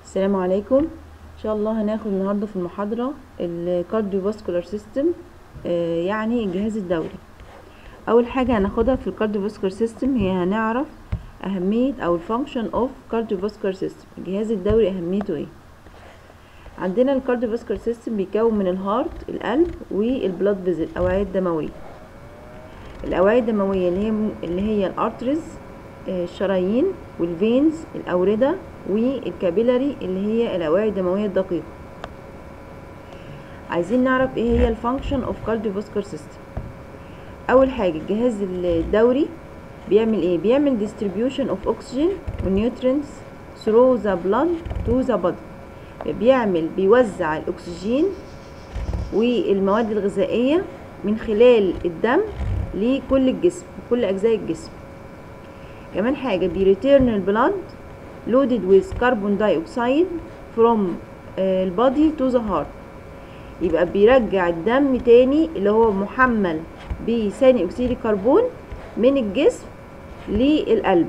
السلام عليكم ان شاء الله هناخد النهارده في المحاضره الكارديوفاسكولار سيستم يعني الجهاز الدوري اول حاجه هناخدها في الكارديوفاسكولار سيستم هي هنعرف اهميه او الفانكشن اوف كارديوفاسكولار سيستم الجهاز الدوري اهميته ايه عندنا الكارديوفاسكولار سيستم بيكون من الهارت القلب والبلاد فيزل الاوعيه الدمويه الاوعيه الدمويه اللي هي اللي هي الارتريز الشرايين والفينز الاورده والكابيلاري اللي هي الاوعيه الدمويه الدقيقه عايزين نعرف ايه هي الفانكشن اوف كارديوفاسكولار سيستم اول حاجه الجهاز الدوري بيعمل ايه بيعمل distribution of oxygen ونيوترينز through the blood to the body بيعمل بيوزع الاكسجين والمواد الغذائيه من خلال الدم لكل الجسم كل اجزاء الجسم كمان حاجه بيريتيرن البلاد loaded with carbon dioxide from البادي to the heart يبقى بيرجع الدم تاني اللي هو محمل بثاني اكسيد الكربون من الجسم للقلب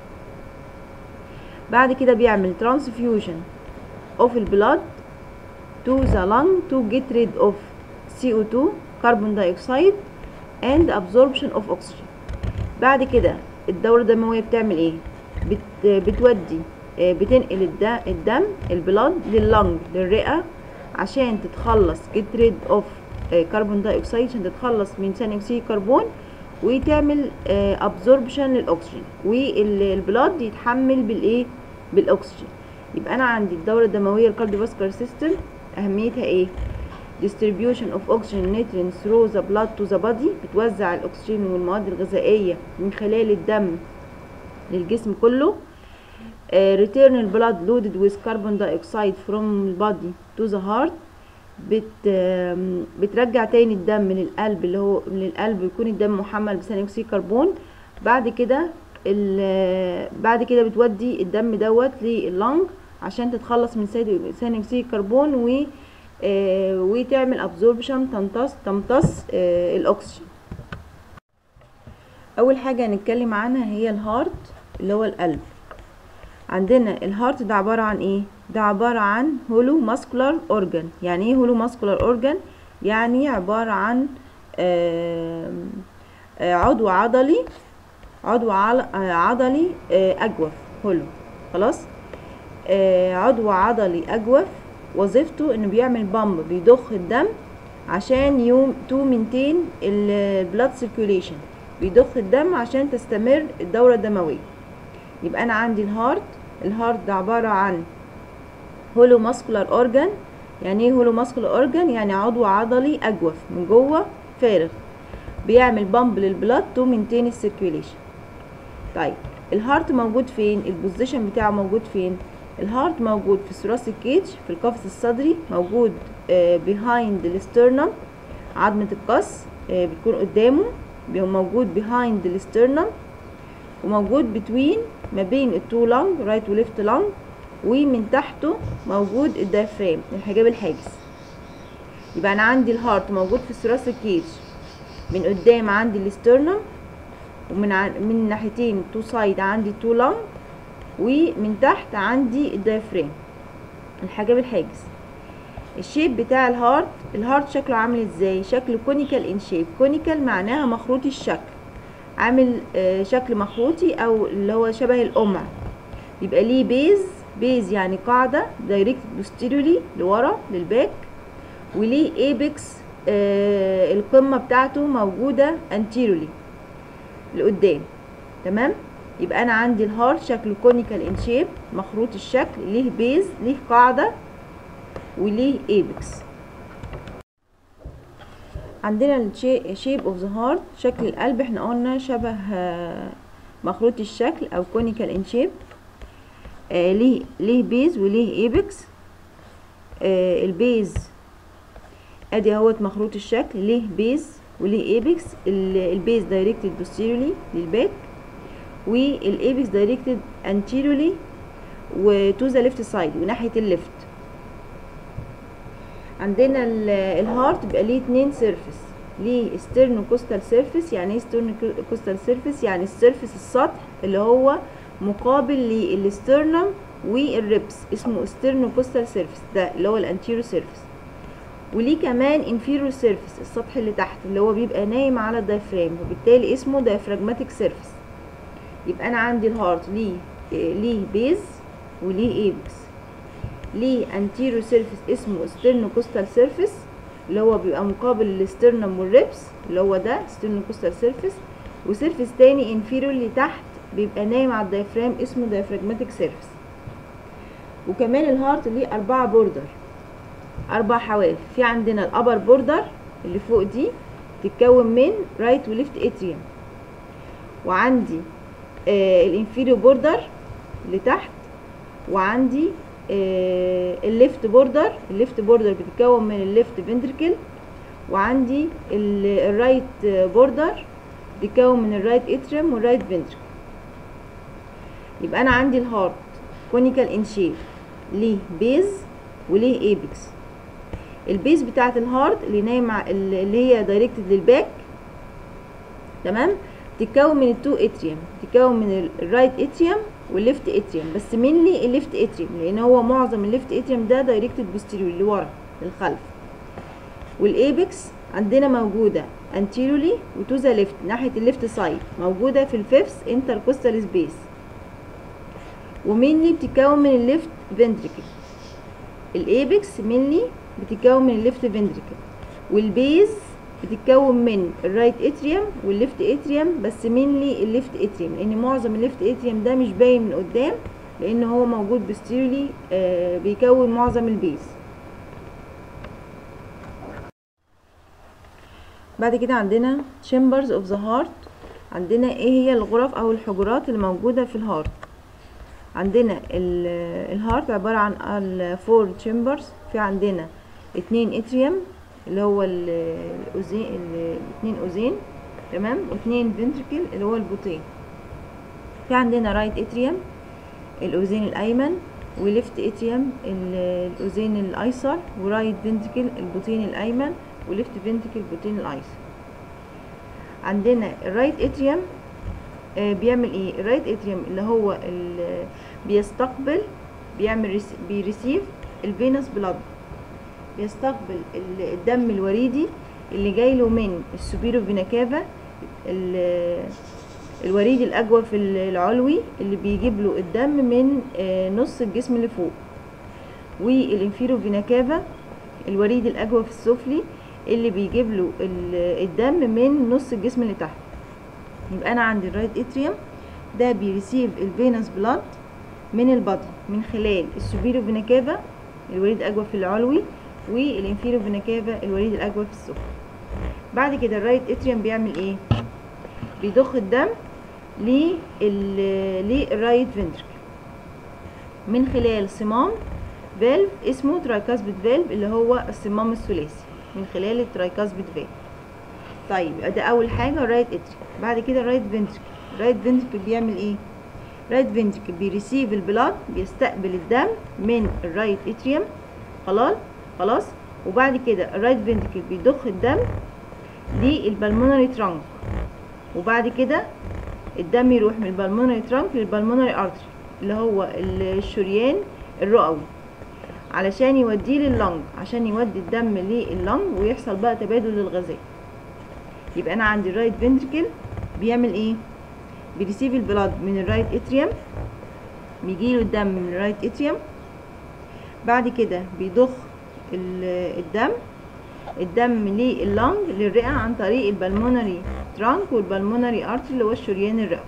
بعد كده بيعمل transfusion of البلاد to the lung to get rid of CO2 carbon dioxide and absorption of oxygen بعد كده الدورة الدموية بتعمل ايه بت بتودي بتنقل الدم البلاد لللنج للرئة عشان تتخلص get rid of كربون دايوكسيد عشان تتخلص من ثاني اكسيد الكربون وتعمل ابزوربشن للاكسجين والبلاد يتحمل بالايه بالاكسجين يبقى انا عندي الدوره الدمويه الكارديوفاسكولار سيستم اهميتها ايه distribution of oxygen nutrients through the blood to the body بتوزع الاكسجين والمواد الغذائيه من خلال الدم للجسم كله uh, return blood loaded with carbon dioxide from the body to the heart بت بترجع تاني الدم للقلب اللي هو للقلب يكون الدم محمل بثاني اكسيد كربون بعد كده بعد كده بتودي الدم دوت لللنج عشان تتخلص من ثاني اكسيد الكربون و آه وتعمل ابزوربشن تمتص تمتص آه الاكسجين اول حاجه هنتكلم عنها هي الهارت اللي هو القلب عندنا الهارت ده عباره عن ايه ده عباره عن هولو ماسكولار اورجان يعني ايه هولو ماسكولار اورجان يعني عباره عن آه عضو عضلي عضو عضلي اجوف هولو خلاص عضو عضلي اجوف وظيفته انه بيعمل بامب بيضخ الدم عشان يوم تو مينتين البلاد سيركيوليشن بيضخ الدم عشان تستمر الدورة الدموية يبقى انا عندي الهارت الهارت ده عبارة عن هولو ماسكولار اورجان يعني ايه هولو ماسكولار اورجان يعني عضو عضلي اجوف من جوه فارغ بيعمل بامب للبلاد تو مينتين السيركيوليشن طيب الهارت موجود فين البوزيشن بتاعه موجود فين الهارت موجود في الثراسيك كيج في القفص الصدري موجود بيهايند الاسترنم عظمة القص آه بتكون قدامه موجود بيهايند الاسترنم وموجود بتوين ما بين التو لانج رايت وليفت لانج ومن تحته موجود الدايفرام الحجاب الحاجز يبقى انا عندي الهارت موجود في الثراسيك كيج من قدام عندي الاسترنم ومن ع... من ناحيتين تو سايد عندي تو لانج ومن تحت عندي الدايفرام الحجاب الحاجز الشيب بتاع الهارت الهارت شكله عامل ازاي شكل كونيكال ان شيب كونيكال معناها مخروطي الشكل عامل آه شكل مخروطي او اللي هو شبه القمع يبقى ليه بيز بيز يعني قاعده دايركت بوستيريوري لورا للباك وليه ايبكس آه القمه بتاعته موجوده انتيرولي لقدام تمام يبقى انا عندي الهارت شكله كونيكال ان شيب مخروط الشكل ليه بيز ليه قاعده وليه ايبكس عندنا الشيب اوف ذا هارت شكل القلب احنا قلنا شبه مخروط الشكل او كونيكال ان شيب آه ليه ليه بيز وليه ايبكس آه البيز ادي اهوت مخروط الشكل ليه بيز وليه ايبكس البيز دايركتد بوستيريورلي للباك والايبكس دايركتد anteriorly وتو ذا ليفت سايد وناحيه الليفت عندنا الهارت بيبقى ليه اتنين سيرفيس ليه ستيرنو كوستال سيرفيس يعني ايه ستيرنو كوستال سيرفيس يعني السيرفيس السطح اللي هو مقابل للسترنم والريبس اسمه ستيرنوكوستال سيرفيس ده اللي هو الانتيرو سيرفيس وليه كمان انفيرو سيرفيس السطح اللي تحت اللي هو بيبقى نايم على الدايفرام وبالتالي اسمه دايفراجماتيك سيرفيس يبقى انا عندي الهارت ليه ليه بيز وليه ايبكس ليه انتيرو سيرفيس اسمه ستيرنوكوستال سيرفيس اللي هو بيبقى مقابل الاسترنم والريبس اللي هو ده ستيرنوكوستال سيرفيس وسيرفيس تاني انفيرو اللي تحت بيبقى نايم على الدايفرام اسمه دايفراجماتيك سيرفيس وكمان الهارت ليه أربعة بوردر أربع حواف في عندنا الأبر بوردر اللي فوق دي تتكون من رايت وليفت اتريوم وعندي آه الانفيريو بوردر اللي تحت وعندي آه الليفت بوردر الليفت بوردر بتتكون من الليفت فنتركل وعندي الرايت بوردر بتتكون من الرايت اتريوم والرايت فنتركل يبقى انا عندي الهارت كونيكال ان شيب ليه بيز وليه ايبكس البيز بتاعه الهارت اللي نايمه اللي هي دايركتد للباك تمام تتكون من التو اتريوم تتكون من الرايت اتريوم والليفت اتريوم بس مينلي الليفت اتريوم لان هو معظم الليفت اتريوم ده دايركتد بوستيريور اللي ورا للخلف والايبكس عندنا موجوده anteriorly وتو ذا ليفت ناحيه الليفت سايد موجوده في الفيفث انتركوستال سبيس ومينلي بتتكون من الليفت فنتريكل الايبكس مينلي بتتكون من الليفت فنتريكل والبيز بتتكون من الرايت اتريوم والليفت اتريوم بس مينلي الليفت اتريوم لان معظم الليفت اتريوم ده مش باين من قدام لان هو موجود بستيرلي آه بيكون معظم البيز بعد كده عندنا chambers of the heart عندنا ايه هي الغرف او الحجرات اللي موجودة في الهارت عندنا الهارت عبارة عن الفور chambers في عندنا اتنين اتريوم اللي هو الاوزين الاتنين اوزين تمام واتنين فنتركل اللي هو البطين في عندنا رايت اتريوم الاوزين الايمن وليفت اتريوم الاوزين الايسر ورايت فنتركل البطين الايمن وليفت فنتركل البطين الايسر عندنا الرايت اتريوم آه بيعمل ايه الرايت اتريوم اللي هو اللي بيستقبل بيعمل بيريسيف الفينوس بلاد بيستقبل الدم الوريدي اللي جاي له من السوبيرو فينا كافا الوريد الاجوف العلوي اللي بيجيب له الدم من نص الجسم اللي فوق والانفيرو فينا كافا الوريد الاجوف السفلي اللي بيجيب له الدم من نص الجسم اللي تحت يبقى انا عندي الرايت اتريوم ده بيريسيف الفينوس بلاد من البطن من خلال السوبيرو فينا كافا الوريد الاجوف العلوي والانفيرو فينا كافا الوريد الاجوف السفلي بعد كده الرايت اتريوم بيعمل ايه بيضخ الدم للرايت فنتركل من خلال صمام فالف اسمه ترايكاسبيد فالف اللي هو الصمام الثلاثي من خلال الترايكاسبيد فالف طيب ده اول حاجه الرايت اتريوم بعد كده الرايت فنتركل الرايت فنتركل بيعمل ايه رايت فنتركل بيريسيف البلاد بيستقبل الدم من الرايت اتريوم خلاص خلاص وبعد كده الرايت فنتركل بيضخ الدم للبلمونري ترانك وبعد كده الدم يروح من البلمونري ترانك للبلمونري ارتري اللي هو الشريان الرئوي علشان يوديه لللنج عشان يودي الدم لللنج ويحصل بقى تبادل للغازات يبقى انا عندي الرايت فنتركل بيعمل ايه بيريسيف البلاد من الرايت اتريوم بيجيله الدم من الرايت اتريوم بعد كده بيضخ الدم الدم لللنج للرئة عن طريق البلمونري ترانك والبلمونري ارتري اللي هو الشريان الرئوي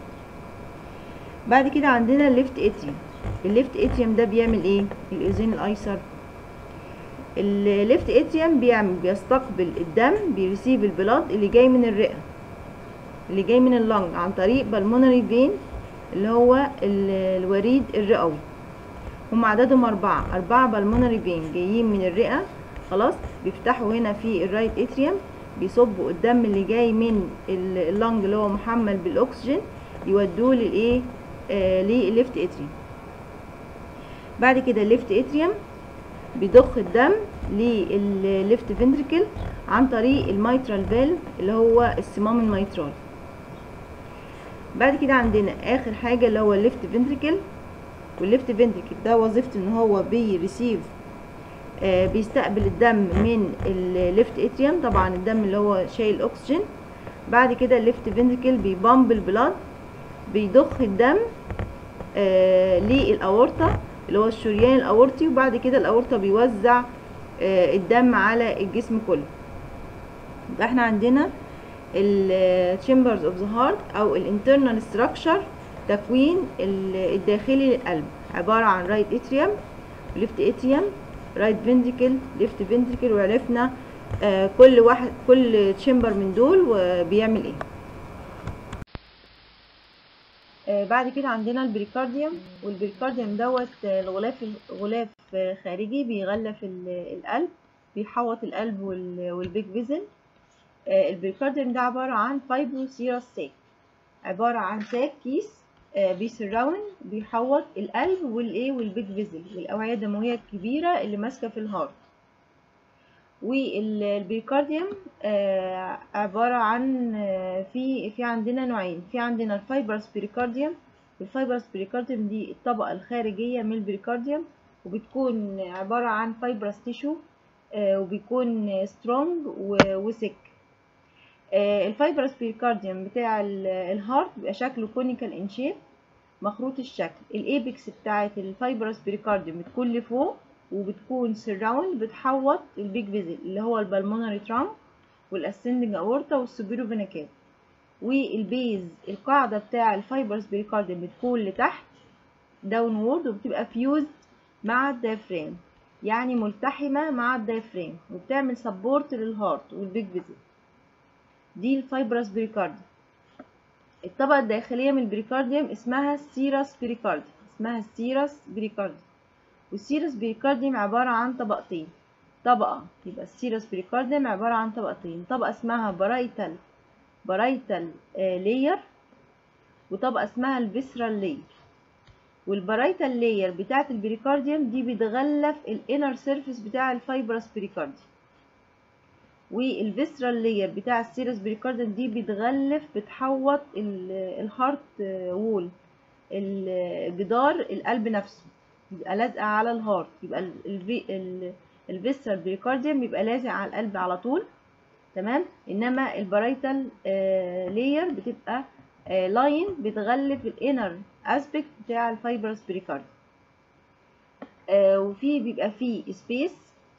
بعد كده عندنا الليفت اتريوم الليفت اتريوم ده بيعمل ايه الاذين الايسر الليفت اتريوم بيعمل بيستقبل الدم بيريسيف البلاد اللي جاي من الرئة اللي جاي من اللنج عن طريق بالمونري فين اللي هو الوريد الرئوي هم عددهم أربعة أربعة بالمونري فين جايين من الرئة خلاص بيفتحوا هنا في الرايت اتريوم بيصبوا الدم اللي جاي من اللنج اللي هو محمل بالاكسجين يودوه للايه آه للليفت اتريوم بعد كده الليفت اتريوم بيضخ الدم للليفت فنتريكل عن طريق الميترال فالف اللي هو الصمام الميترال بعد كده عندنا اخر حاجه اللي هو الليفت فنتريكل والليفت فنتريكل ده وظيفته ان هو بيريسيف آه بيستقبل الدم من الليفت اتريوم طبعا الدم اللي هو شايل اكسجين بعد كده الليفت فنتريكل بيبامب البلاد بيضخ الدم آه للاورطه اللي هو الشريان الاورطي وبعد كده الاورطه بيوزع آه الدم على الجسم كله يبقى احنا عندنا التشامبرز اوف ذا هارت او الانترنال ستراكشر تكوين الداخلي للقلب عباره عن رايت اتريوم وليفت اتريوم رايت فنتريكل ليفت فنتريكل وعرفنا آه كل واحد كل تشامبر من دول وبيعمل ايه آه بعد كده عندنا البريكارديوم والبريكارديوم دوت الغلاف غلاف خارجي بيغلف القلب بيحوط القلب والبيج فيزل آه البريكارديوم ده عبارة عن فايبروسيراس ساك عبارة عن ساك كيس آه بيسراوند بيحوط القلب والايه والبيج فيزل والاوعية الدموية الكبيرة اللي ماسكة في الهارت والبريكارديوم آه عبارة عن في في عندنا نوعين في عندنا الفايبرس بريكارديوم الفايبرس بريكارديوم دي الطبقة الخارجية من البريكارديوم وبتكون عبارة عن فايبرس تيشو وبيكون سترونج وسك الفايبرس بيركارديوم بتاع الهارت بيبقى شكله كونيكال ان شيب مخروط الشكل الايبكس بتاعه الفايبرس بيركارديوم بتكون لفوق وبتكون سراوند بتحوط البيج فيزل اللي هو البلمونري ترام والاسندنج اورتا والسوبيرو فيناكات والبيز القاعده بتاع الفايبرس بيركارديوم بتكون لتحت داون وورد وبتبقى فيوزد مع الدايفرام يعني ملتحمه مع الدايفرام وبتعمل سبورت للهارت والبيج فيزل دي الفايبرس بريكارديوم الطبقة الداخلية من البريكارديوم اسمها السيراس بريكارديوم اسمها السيراس بريكارديوم والسيراس بريكارديوم عبارة عن طبقتين طبقة يبقى السيراس بريكارديوم عبارة عن طبقتين طبقة اسمها برايتال برايتال لاير وطبقة اسمها الفيسرال لاير والبرايتال لاير بتاعة البريكارديوم دي بتغلف الانر سيرفيس بتاع الفايبرس بريكارديوم والفيسرال لاير بتاع السيرس بريكارديوم دي بتغلف بتحوط الهارت وول الجدار القلب نفسه بيبقى لازقه على الهارت يبقى الفيسرال بريكارديوم بيبقى لازق على القلب على طول تمام انما البرايتال لاير بتبقى لاين بتغلف الانر اسبكت بتاع الفايبرس بريكارديوم وفي بيبقى فيه سبيس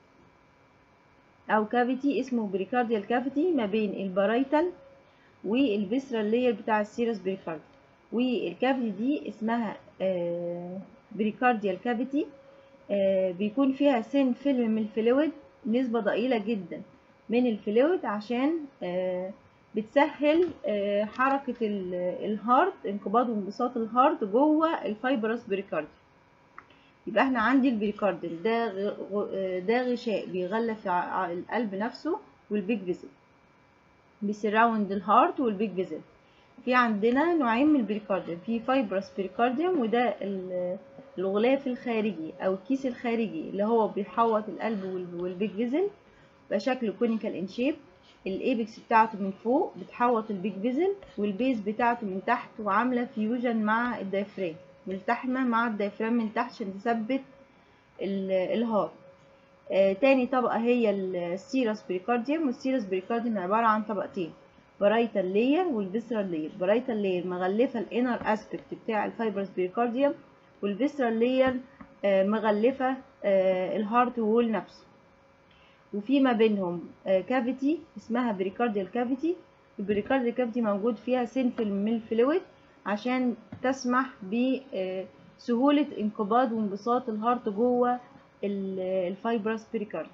او كافيتي اسمه بريكارديال كافيتي ما بين البرايتال والفيسرال لاير بتاع السيرس بريكارديوم والكافيتي دي اسمها آه بريكارديال كافيتي آه بيكون فيها سن فيلم من الفلويد نسبة ضئيلة جدا من الفلويد عشان آه بتسهل حركة الهارت انقباض وانبساط الهارت جوه الفايبرس بريكارديوم يبقى احنا عندي البريكارديوم ده ده غشاء بيغلف القلب نفسه والبيج فيزل بيسراوند الهارت والبيج فيزل في عندنا نوعين من البريكارديوم في فايبرس بريكارديوم وده الغلاف الخارجي او الكيس الخارجي اللي هو بيحوط القلب والبيج فيزل بقى شكله كونيكال ان شيب الايبكس بتاعته من فوق بتحوط البيج فيزل والبيز بتاعته من تحت وعامله فيوجن مع الدايفرام ملتحمة مع الدايفرام من تحت عشان تثبت الهارت آه تاني طبقة هي السيرس بريكارديوم والسيرس بريكارديوم عبارة عن طبقتين برايتال لاير والفيسرال لاير برايتال لاير مغلفة الانر اسبكت بتاع الفايبرس بريكارديوم والفيسرال لاير آه مغلفة آه الهارت وول نفسه وفي ما بينهم كافيتي اسمها بريكارديال كافيتي البريكارديال كافيتي موجود فيها سنفل من الفلويد عشان تسمح بسهولة انقباض وانبساط الهارت جوه الفايبرس بريكارد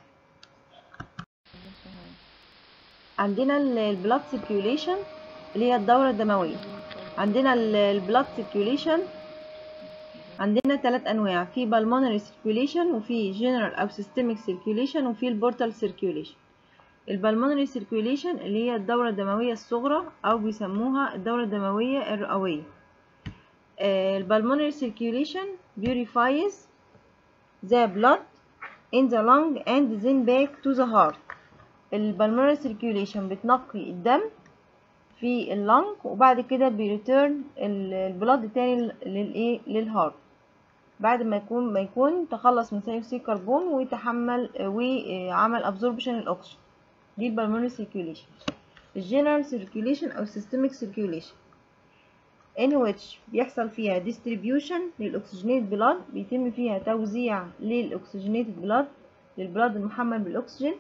عندنا البلاد سيركيوليشن اللي هي الدورة الدموية عندنا البلاد سيركيوليشن عندنا ثلاث انواع في بالمونري سيركيوليشن وفي جنرال او سيستميك سيركيوليشن وفي البورتال سيركيوليشن البلمونري سيركيوليشن اللي هي الدورة الدموية الصغرى أو بيسموها الدورة الدموية الرئوية البلمونري سيركيوليشن purifies the blood in the lung and then back to the heart البلمونري سيركيوليشن بتنقي الدم في اللنج وبعد كده بيريتيرن البلاد تاني للايه للهارت بعد ما يكون ما يكون تخلص من ثاني اكسيد الكربون ويتحمل وعمل ابزوربشن الاكسجين دي البلمونري سيركيوليشن الجنرال سيركيوليشن او systemic سيركيوليشن in which بيحصل فيها distribution للاكسجينيت بلاد بيتم فيها توزيع للاكسجينيت بلاد للبلاد المحمل بالاكسجين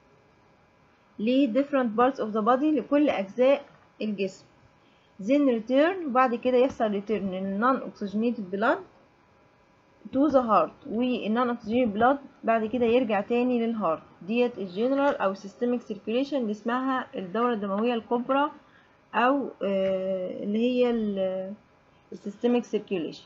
ل different parts of the body لكل اجزاء الجسم then return وبعد كده يحصل return لل non oxygenated blood to the heart والنون oxygenated blood بعد كده يرجع تاني للهارت ديت الجنرال او systemic circulation اللي اسمها الدورة الدموية الكبرى او آه اللي هي السيستميك سيركيوليشن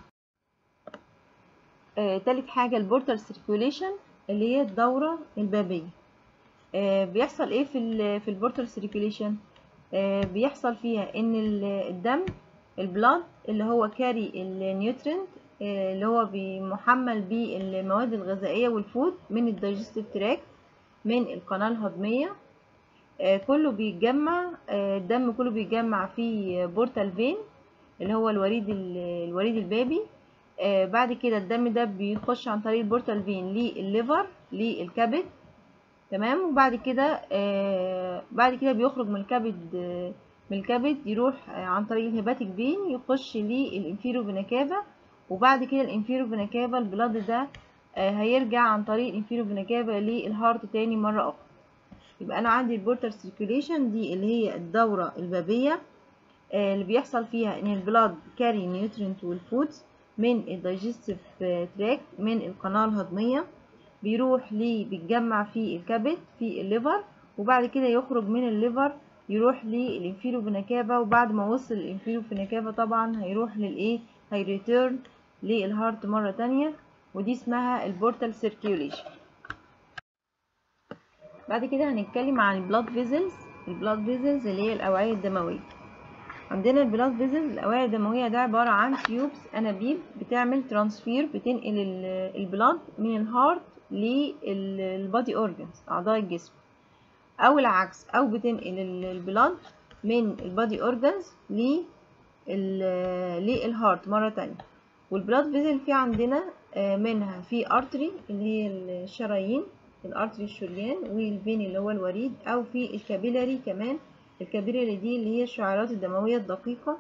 آه تالت حاجة البورتال سيركيوليشن اللي هي الدورة البابية آه بيحصل ايه في ال في البورتال سيركيوليشن بيحصل فيها ان الدم البلاد اللي هو كاري النيوترينت اللي هو محمل بالمواد الغذائية والفود من الدايجستيف تراك من القناة الهضمية كله بيتجمع الدم كله بيتجمع في بورتال فين اللي هو الوريد الوريد البابي بعد كده الدم ده بيخش عن طريق البورتال فين للليفر للكبد تمام وبعد كده بعد كده بيخرج من الكبد من الكبد يروح عن طريق الهيباتيك فين يخش للانفيرو فينا كافا وبعد كده الانفيرو فينا كافا البلاد ده هيرجع عن طريق الانفيرو فينا كافا للهارت تاني مرة أخرى يبقى انا عندي البورتال سيركيوليشن دي اللي هي الدورة البابية آه اللي بيحصل فيها ان البلاد كاري نيوترينت والفودز من الدايجستيف تراك من القناة الهضمية بيروح لي بيتجمع في الكبد في الليفر وبعد كده يخرج من الليفر يروح للانفيرو فينا كافا وبعد ما وصل الانفيرو فينا كافا طبعا هيروح للايه هيريتيرن للهارت مرة تانية ودي اسمها البورتال سيركيوليشن بعد كده هنتكلم عن البلاد فيزلز البلاد فيزلز اللي هي الاوعيه الدمويه عندنا البلاد فيزلز الاوعيه الدمويه ده عباره عن تيوبس انابيب بتعمل ترانسفير بتنقل البلاد من الهارت للبادي اورجانز اعضاء الجسم او العكس او بتنقل البلاد من البادي اورجانز للهارت مره تانية والبلاد فيزل في عندنا منها في ارتري اللي هي الشرايين الارتري الشريان والفين اللي هو الوريد او في الكابيلاري كمان الكابيلاري دي اللي هي الشعيرات الدمويه الدقيقه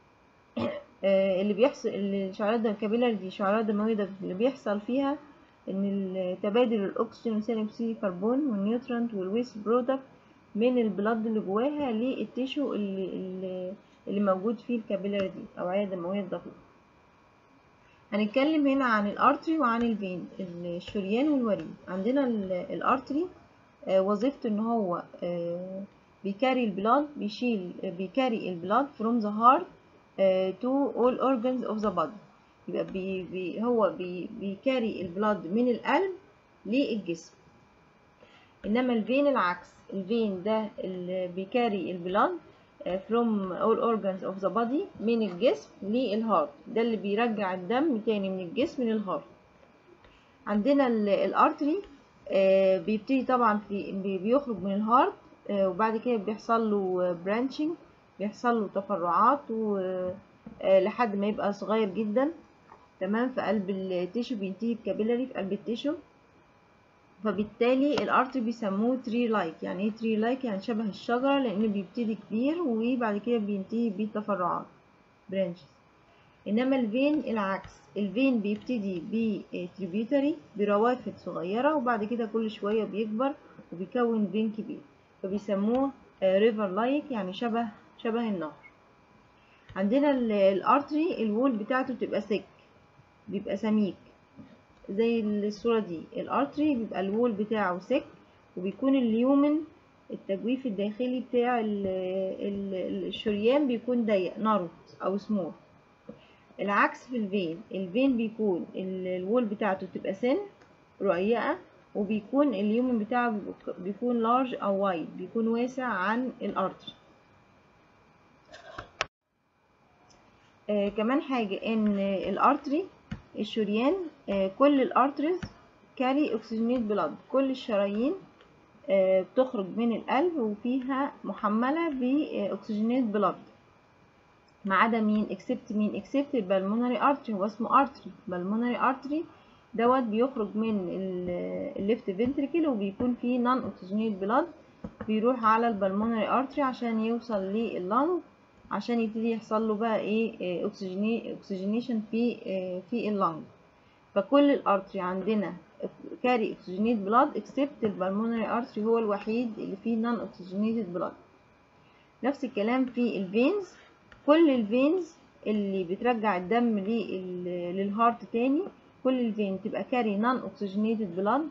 اللي بيحصل الشعيرات الكابيلاري دي شعيرات دمويه ده اللي بيحصل فيها ان تبادل الاكسجين وثاني اكسيد الكربون والنيوترانت والويست برودكت من البلد اللي جواها للتيشو اللي, اللي, اللي موجود فيه الكابيلاري دي اوعيه دمويه الدقيقه هنتكلم هنا عن الارتري وعن الفين الشريان والوريد عندنا الارتري وظيفته ان هو بيكاري البلاد بيشيل بيكاري البلاد from the heart to all organs of the body يبقى بي بي هو بي بيكاري البلاد من القلب للجسم انما الفين العكس الفين ده اللي بيكاري البلاد from all organs of the body من الجسم للهارت ده اللي بيرجع الدم تاني من الجسم للهارت عندنا الارتري بيبتدي طبعا في بيخرج من الهارت وبعد كده بيحصل له برانشنج بيحصل له تفرعات لحد ما يبقى صغير جدا تمام في قلب التيشو بينتهي بكابيلاري في قلب التيشو فبالتالي الارتري بيسموه تري لايك يعني ايه تري لايك يعني شبه الشجرة لان بيبتدي كبير وبعد كده بينتهي بتفرعات برانشز انما الفين العكس الفين بيبتدي بتريبيوتري بروافد صغيرة وبعد كده كل شوية بيكبر وبيكون فين كبير فبيسموه ريفر لايك يعني شبه شبه النهر عندنا الارتري الوول بتاعته بتبقى سك بيبقى سميك زي الصورة دي الارتري بيبقى الوول بتاعه سك وبيكون اليومن التجويف الداخلي بتاع ال ال الشريان بيكون ضيق نارو او سمول العكس في الفين الفين بيكون الوول بتاعته بتبقى سن رقيقة وبيكون اليومن بتاعه بيكون لارج او وايد بيكون واسع عن الارتري آه كمان حاجة ان الارتري الشريان آه كل الارتريز كاري اوكسجينيت بلاد كل الشرايين آه بتخرج من القلب وفيها محملة باكسجينيت بلاد ما عدا مين اكسبت مين اكسبت البلمونري ارتري هو اسمه ارتري بلمونري ارتري دوت بيخرج من الليفت فنتريكل وبيكون فيه نون اوكسجينيت بلاد بيروح على البلمونري ارتري عشان يوصل لللنج عشان يبتدي يحصل له بقى ايه اوكسجيني اوكسجينيشن في في اللنج فكل الارتري عندنا كاري اوكسجينيت بلاد اكسبت البلمونري ارتري هو الوحيد اللي فيه نون اوكسجينيتد بلاد نفس الكلام في الفينز كل الفينز اللي بترجع الدم للهارت تاني كل الفين تبقى كاري نون اوكسجينيتد بلاد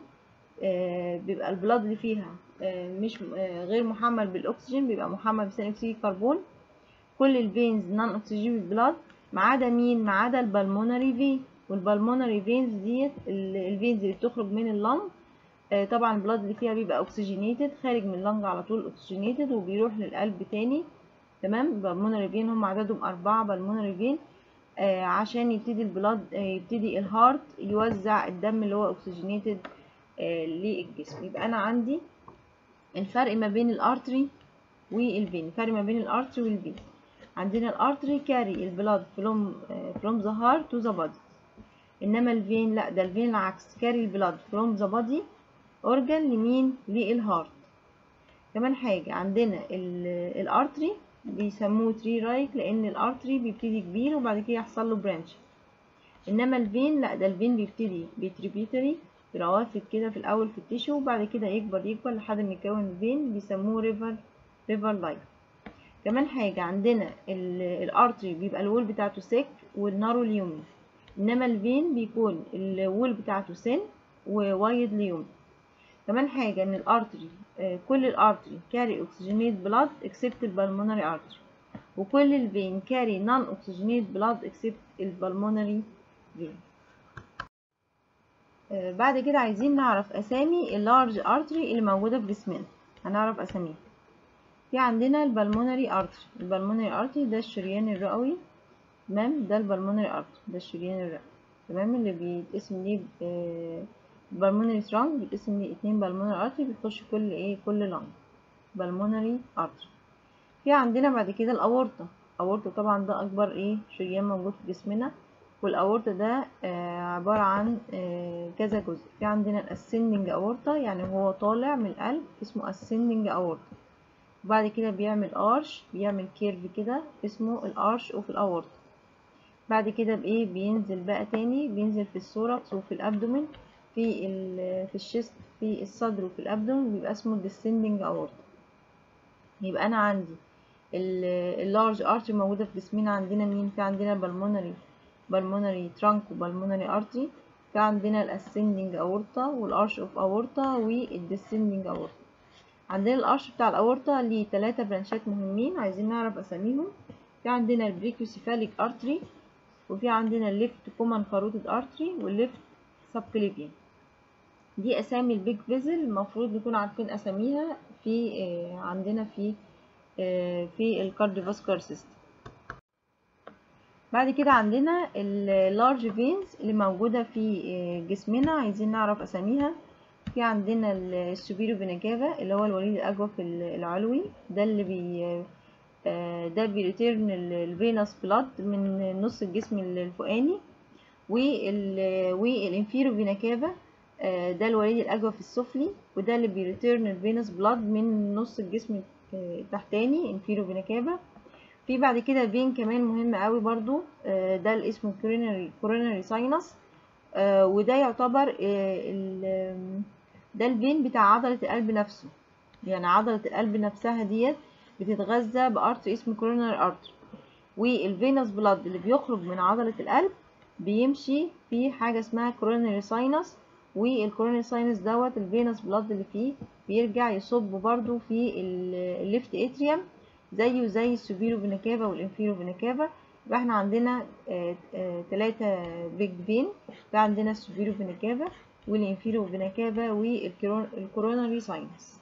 بيبقى البلاد اللي فيها آه مش آه غير محمل بالاكسجين بيبقى محمل بثاني اكسيد الكربون كل الفينز نون اوكسجينيتد بلاد ما عدا مين ما عدا البلمونري فين والبلمونري فينز ديت الفينز اللي بتخرج من اللنج آه طبعا البلاد اللي فيها بيبقى اوكسجينيتد خارج من اللنج على طول اوكسجينيتد وبيروح للقلب تاني تمام بالمونري فين هم عددهم أربعة بالمونري فين آه عشان يبتدي البلاد آه يبتدي الهارت يوزع الدم اللي هو اوكسجينيتد آه للجسم يبقى انا عندي الفرق ما بين الارتري والفين الفرق ما بين الارتري والفين عندنا الارتري كاري البلاد فروم فروم ذا هارت تو ذا بادي انما الفين لا ده الفين العكس كاري البلاد فروم ذا بادي اورجان لمين للهارت كمان حاجه عندنا الارتري بيسموه تري رايك لان الارتري بيبتدي كبير وبعد كده يحصل له برانش انما الفين لا ده الفين بيبتدي بتريبيوتري بروافد كده في الاول في التيشو وبعد كده يكبر يكبر لحد ما يكون الفين بيسموه ريفر ريفر لايك كمان حاجة عندنا الارتري بيبقى الوول بتاعته سيك والنارو ليومي انما الفين بيكون الوول بتاعته سن ووايد ليومي كمان حاجة ان الارتري كل الارتري كاري اوكسجينيت بلاد اكسبت البلمونري ارتري وكل الفين كاري نون اوكسجينيت بلاد اكسبت البلمونري فين بعد كده عايزين نعرف اسامي اللارج ارتري اللي موجودة في جسمنا هنعرف اساميها في عندنا البلمونري ارتري البلمونري ارتري ده الشريان الرئوي تمام ده البلمونري ارتري ده الشريان الرئوي تمام اللي بيتقسم ليه بالمونري ترانك بيتقسم ليه اتنين بالمونري ارتري بيخش كل ايه كل لانج بالمونري ارتري في عندنا بعد كده الاورطه الاورطه طبعا ده اكبر ايه شريان موجود في جسمنا والاورطه ده آه عباره عن آه كذا جزء في عندنا الاسندنج اورطه يعني هو طالع من القلب اسمه اسندنج اورطه وبعد كده بيعمل ارش بيعمل كيرف كده اسمه الارش اوف الاورطه بعد كده بايه بينزل بقى تاني بينزل في الثوركس وفي الابدومين في في الشيست في الصدر وفي الابدومين بيبقى اسمه الديسندنج اورطه يبقى انا عندي اللارج ارتري موجوده في جسمنا عندنا مين في عندنا بالمونري بالمونري ترانك وبالمونري ارتري في عندنا الاسندنج اورطه والارش اوف اورطه والديسندنج اورطه عندنا الارش بتاع الاورطه ليه ثلاثة برانشات مهمين عايزين نعرف اساميهم في عندنا البريكيوسيفاليك ارتري وفي عندنا الليفت كومن كاروتيد ارتري والليفت سبكليفيان دي اسامي البيج فيزل المفروض نكون عارفين اساميها في آه عندنا في آه في الكارديوفاسكولار سيستم بعد كده عندنا اللارج فينز اللي موجوده في آه جسمنا عايزين نعرف اساميها في عندنا السوبيرو فيناكافا اللي هو الوريد الاجوف العلوي ده اللي بي ده بيريتيرن الفينوس بلاد من نص الجسم الفوقاني والانفيرو فيناكافا ده الوريد الاجوف السفلي وده اللي بيريتيرن الفينوس بلاد من نص الجسم التحتاني انفيرو فيناكافا في بعد كده فين كمان مهم قوي برضو ده اللي اسمه كوروناري كوروناري ساينس وده يعتبر ده الفين بتاع عضلة القلب نفسه يعني عضلة القلب نفسها ديت بتتغذى بارتر اسمه كوروناري ارتر والفينوس بلاد اللي بيخرج من عضلة القلب بيمشي في حاجة اسمها كوروناري ساينس والكوروناري ساينس دوت الفينوس بلاد اللي فيه بيرجع يصب برضو في الليفت اتريوم زيه زي السوبيرو فيناكافا والانفيرو فيناكافا يبقى احنا عندنا ثلاثة بيج فين في عندنا السوبيرو فيناكافا والانفيرو فيناكافا والكوروناري ساينس